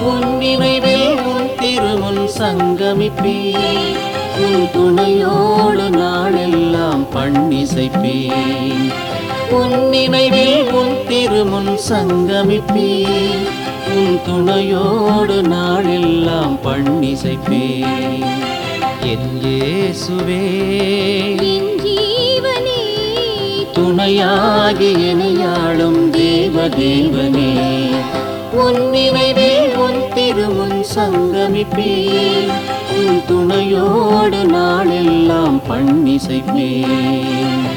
உன் நினைவில் உன் திருமுன் சங்கமிப்பேன் உன் துணையோடு நாளெல்லாம் பண்ணிசைப்பேன் உன் நினைவில் உன் திருமுன் சங்கமிப்பேன் உன் துணையோடு நாளெல்லாம் பண்ணிசைப்பேன் என் இயேசுவே என் ஜீவனே துணையாகி எனையாளும் தேவ தேவனே உன் நினைவில் உன் திருமுன் சங்கமிப்பேன் உன் துணையோடு நாளெல்லாம் பண்ணிசைப்பேன்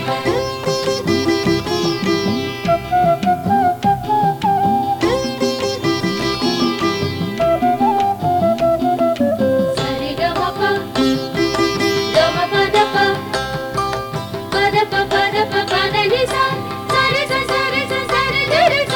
சரிகமப கமபதப பதப பதப பதனிச சரிச சரிச சரிகரிச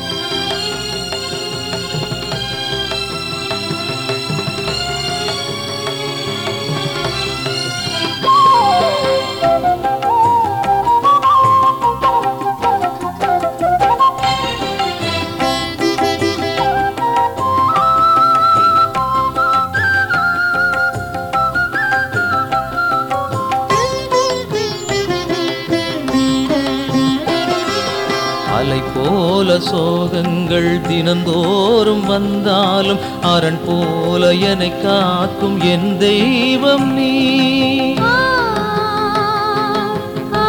அலை போல சோகங்கள் தினந்தோறும் வந்தாலும் அரண் போல என்னை காக்கும் என் தெய்வம் நீ ஆ ஆ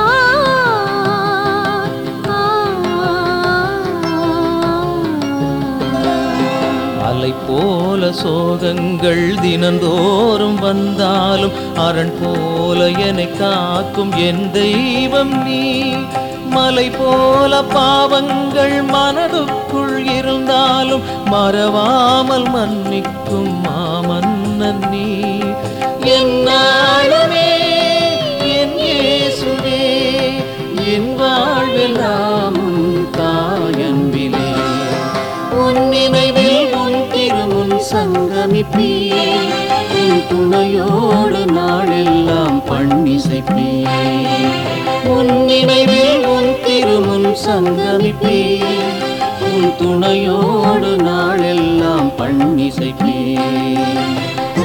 ஆ அலை போல சோகங்கள் தினந்தோறும் வந்தாலும் அரண் போல என்னை காக்கும் என் தெய்வம் நீ மலை போல பாவங்கள் மனதுக்குள் இருந்தாலும் மறவாமல் மன்னிக்கும் மாமன்னன் நீ என்னாலுமே என் இயேசுவே என் வாழ்வெல்லாம் உன் தாயன்பிலே உன் நினைவில் உன் திருமுன் சங்கமிப்பேன் உன் துணையோடு நாளெல்லாம் பண்ணிசைப்பேன் உன் நினைவில் உன் திருமுன் சங்கமிப்பேன் உன் துணையோடு நாளெல்லாம் பண்ணிசைப்பேன்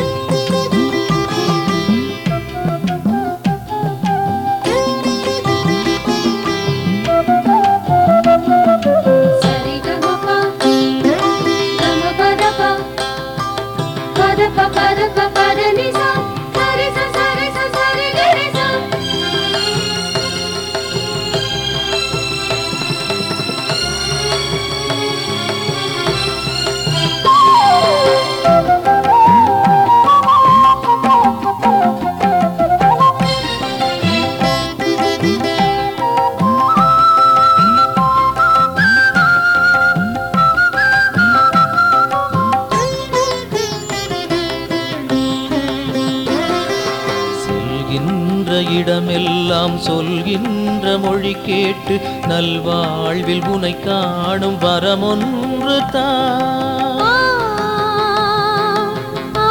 சரிகமப கமபதப பதப பதப பதனிச சரிச சரிச சரிகரிச செல்கின்ற இடமெல்லாம் சொல்கின்ற மொழி கேட்டு நல்வாழ்வில் உனை காணும் வரமொன்று தான் ஆ ஆ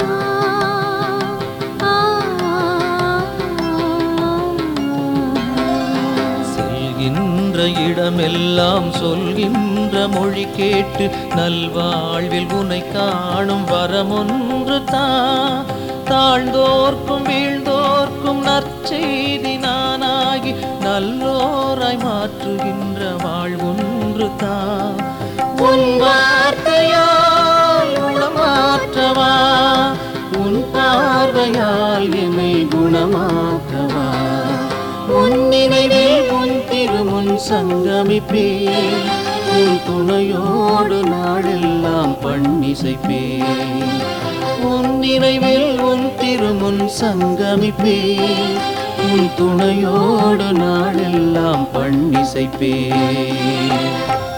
ஆ செல்கின்ற இடமெல்லாம் சொல்கின்ற மொழி கேட்டு நல்வாழ்வில் உனை காணும் வரமொன்று தான் தாழ்ந்தோர்க்கும் வீழ்ந்தோர்க்கும் நற்செய்தி நானாகி நல்லோராய் மாற்றுகின்ற வாழ்வொன்று தான் உன் வார்த்தையால் உளமாற்றவா உன் பார்வையால் என்னை குணமாக்கவா உன் நினைவில் உன் திருமுன் சங்கமிப்பேன் உன் துணையோடு நாளெல்லாம் பண்ணிசைப்பேன் உன் நினைவில் உன் திருமுன் சங்கமிப்பேன் உன் துணையோடு நாளெல்லாம் பண்ணிசைப்பேன்